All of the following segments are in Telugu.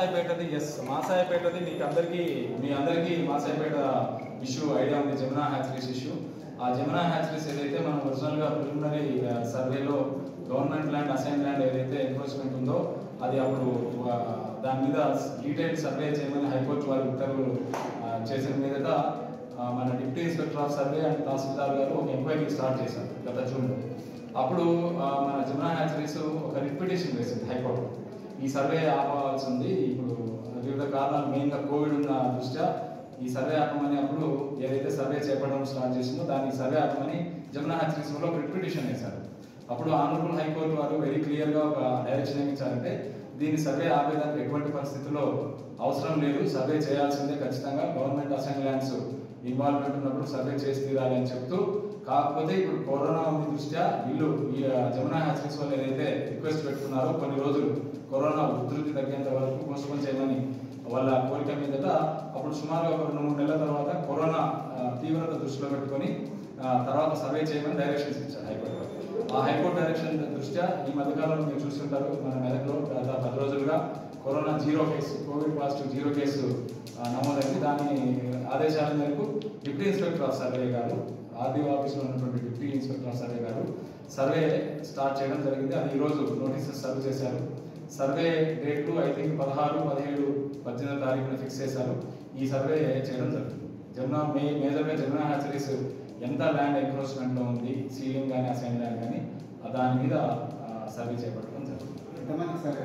మాసాయిపేటది ఎస్ మాసాయిపేటది మీకు అందరికీ మీ అందరికీ మాసాయిపేట ఇష్యూ ఐడియా ఉంది జమునా హ్యాచరీస్ ఇష్యూ ఆ జమునా హ్యాచరీస్ ఏదైతే మనం ఒరిజినల్గా ప్రిలిమినరీ సర్వేలో గవర్నమెంట్ ల్యాండ్ అసైన్ ల్యాండ్ ఏదైతే ఎన్ఫోర్స్మెంట్ ఉందో అది అప్పుడు ఆ, దాని మీద డీటెయిల్ సర్వే చేయమని హైకోర్టు వారి ఉత్తర్వులు ఆ, చేసిన మీదట ఆ, మన deputy inspector of survey and Tahsildar గారు ఒక ఎంక్వైరీ స్టార్ట్ చేశారు గత జూన్లో అప్పుడు ఆ, మన జమునా హ్యాచరీస్ ఒక రిపిటేషన్ వేసింది హైకోర్టు ఈ సర్వే ఆపాల్సి ఉంది ఇప్పుడు వివిధ కారణాలు మెయిన్గా కోవిడ్ ఉన్న దృష్ట్యా ఈ సర్వే ఆపమని అప్పుడు ఏదైతే సర్వే చేపట్టడం స్టార్ట్ చేసిందో దాన్ని సర్వే ఆపమని జమునా హ్యాచరీస్ లో ఒక రిపిటేషన్ వేశారు అప్పుడు ఆనరబుల్ హైకోర్టు వారు వెరీ క్లియర్ గా ఒక డైరెక్షన్ ఏమి ఇచ్చారంటే దీని సర్వే ఆపేదానికి ఎటువంటి పరిస్థితుల్లో అవసరం లేదు సర్వే చేయాల్సిందే ఖచ్చితంగా గవర్నమెంట్ అసైన్ ల్యాండ్స్ ఇన్వాల్వ్మెంట్ ఉన్నప్పుడు సర్వే చేసి తీరాలి అని చెప్తూ కాకపోతే ఇప్పుడు కరోనా ఉంది దృష్ట్యా వీళ్ళు ఈ ఆ, జమునా హ్యాచరీస్ వాళ్ళు ఏదైతే రిక్వెస్ట్ పెట్టుకున్నారో కొన్ని రోజులు కరోనా ఉధృతి తగ్గేంత వరకు పోస్ట్పోన్ చేయమని వాళ్ళ కోరిక మీదట అప్పుడు సుమారుగా ఒక రెండు మూడు నెలల తర్వాత కరోనా ఆ, తీవ్రత దృష్టిలో పెట్టుకొని ఆ, తర్వాత సర్వే చేయమని డైరెక్షన్స్ ఇచ్చారు హైకోర్టు వారు. ఆ హైకోర్టు డైరెక్షన్ దృష్ట్యా ఈ మధ్యకాలంలో మీరు చూస్తుంటారు మన మెదక్లో దాదాపు పది రోజులుగా corona zero case covid positive zero case ఆ, నమోదైంది దాని ఆదేశాల మేరకు డిప్యూటీ ఇన్స్పెక్టర్ ఆఫ్ సర్వే గారు ఆర్డీఓ ఆఫీస్లో ఉన్నటువంటి డిప్యూటీ ఇన్స్పెక్టర్ ఆఫ్ సర్వే గారు సర్వే స్టార్ట్ చేయడం జరిగింది అది ఈరోజు నోటీసెస్ సర్వ్ చేశారు సర్వే డేట్లు ఐ థింక్ పదహారు పదిహేడు పద్దెనిమిది తారీఖున ఫిక్స్ చేశారు ఈ సర్వే చేయడం జరుగుతుంది జమునా మే మేజర్గా జమునా హ్యాచరీస్ ఎంత ల్యాండ్ ఎంక్రోచ్మెంట్లో ఉంది సీలింగ్ కానీ అసైన్ ల్యాండ్ కానీ ఆ దాని మీద ఆ, సర్వే చేపట్టడం జరుగుతుంది ఎంతమంది సార్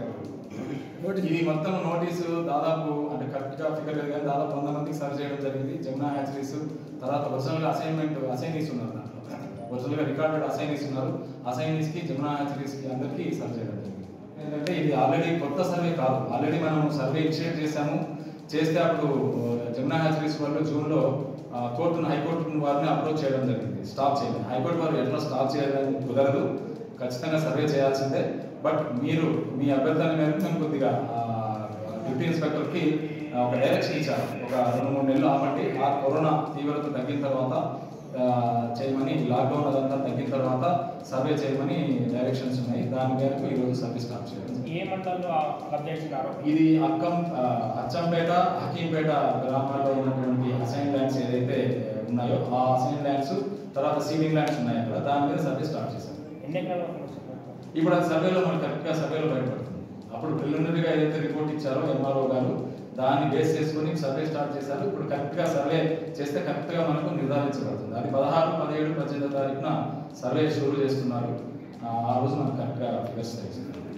ఇది మొత్తం నోటీసు దాదాపు అంటే కరెక్ట్ గా ఫిగర్ లేదు కానీ దాదాపు వంద మందికి సర్వ్ చేయడం జరిగింది జమునా హ్యాచరీస్ తర్వాత ఒరిజినల్ గా అసైన్మెంట్ అసైనీస్ ఉన్నారు దాంట్లో ఒరిజినల్ గా రికార్డెడ్ అసైనీస్ ఉన్నారు అసైనీస్ కి జమునా హ్యాచరీస్ కి అందరికీ సర్వ్ చేయడం జరిగింది ఏంటంటే ఇది ఆల్రెడీ కొత్త సర్వే కాదు ఆల్రెడీ మనం సర్వే ఇనిషియేట్ చేశాము చేస్తే అప్పుడు జమునా హ్యాచరీస్ వాళ్ళు జూన్ లో ఆ, కోర్టును హైకోర్టు వారిని అప్రోచ్ చేయడం జరిగింది స్టాప్ చేయాలి హైకోర్టు వారు ఎట్లా స్టాప్ చేయాలని కుదరదు ఖచ్చితంగా సర్వే చేయాల్సిందే బట్ మీరు మీ అభ్యర్థన మేరకు మేము కొద్దిగా ఆ, డిప్యూటీ ఇన్స్పెక్టర్ కి ఆ, ఒక డైరెక్షన్ ఇచ్చారు ఒక రెండు మూడు నెలలు ఆపండి ఆ కరోనా తీవ్రత తగ్గిన తర్వాత ఆ, చేయమని లాక్డౌన్ అదంతా తగ్గిన తర్వాత సర్వే చేయమని డైరెక్షన్స్ ఉన్నాయి దాని మేరకు ఈరోజు సర్వే స్టార్ట్ చేయడం జరిగింది. ఏ మండలంలో కబ్జా చేసినారో ఇది అక్కం ఆ, అచ్చంపేట హకీంపేట గ్రామాల్లో ఉన్నటువంటి అసైన్ ల్యాండ్స్ ఏదైతే ఉన్నాయో ఆ అసైన్ ల్యాండ్స్ తర్వాత సీలింగ్ ల్యాండ్స్ ఉన్నాయి అక్కడ దాని మీద సర్వే స్టార్ట్ చేశారు ఎన్ని ఎకరాల వరకు వస్తుంది? ఇప్పుడు ఆ సర్వేలో మనకి కరెక్ట్గా సర్వేలో బయటపడుతుంది అప్పుడు ప్రిలిమినరీగా ఏదైతే రిపోర్ట్ ఇచ్చారో ఎంఆర్ఓ గారు దాన్ని బేస్ చేసుకొని సర్వే స్టార్ట్ చేశారు ఇప్పుడు కరెక్ట్గా సర్వే చేస్తే కరెక్ట్గా మనకు నిర్ధారించబడుతుంది అది పదహారు పదిహేడు పద్దెనిమిదో తారీఖున సర్వే షురూ చేస్తున్నారు ఆ ఆ రోజు మనకు కరెక్ట్గా ఫిగర్స్ తెలిసింది